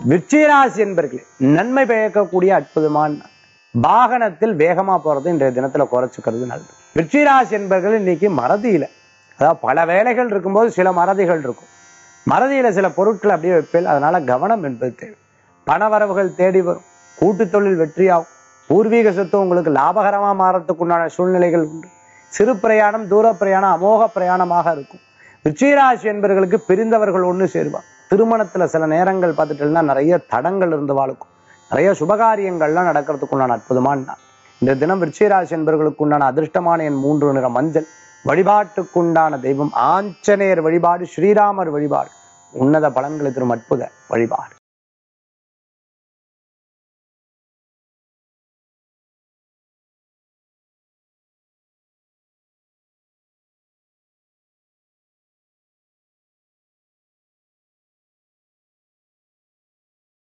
விருச்சிகராசி என்பர்களே நன்மை பயக்கக்கூடிய அற்புதமான நாள். வாகனத்தில் வேகமா போறது இன்றைய தினத்துல குறைச்சிக்கிறது நல்லது விருச்சிகராசி என்பர்கள் இன்னைக்கு மறதியில அதாவது பல வேலைகள் இருக்கும்போது சில மறதிகள் இருக்கும் மறதியில சில பொருட்கள் அப்படியே வைப்பேன் அதனால கவனம் என்பது தேவை பணவரவுகள் தேடி வரும் கூட்டு தொழில் வெற்றியாகும் பூர்வீக சொத்து உங்களுக்கு லாபகரமா மாறத்துக்கு உண்டான சூழ்நிலைகள் உண்டு சிறு பிரயாணம் தூர பிரயாணம் அமோக பிரயாணமாக இருக்கும் விருச்சிகராசி என்பவர்களுக்கு பிரிந்தவர்கள் ஒன்று சேருவார் திருமணத்துல சில நேரங்கள் பார்த்துட்டீங்கன்னா நிறைய தடங்கள் இருந்து வாழ்க்கும் நிறைய சுபகாரியங்கள்லாம் நடக்கிறதுக்கு உண்டான அற்புதமான நாள் இந்த தினம் விருச்சிகராசி என்பவர்களுக்கு உண்டான அதிர்ஷ்டமான என் மூன்று நிற மஞ்சள் வழிபாட்டுக்குண்டான தெய்வம் ஆஞ்சநேயர் வழிபாடு ஸ்ரீராமர் வழிபாடு உன்னத பலன்களை தரும் அற்புத வழிபாடு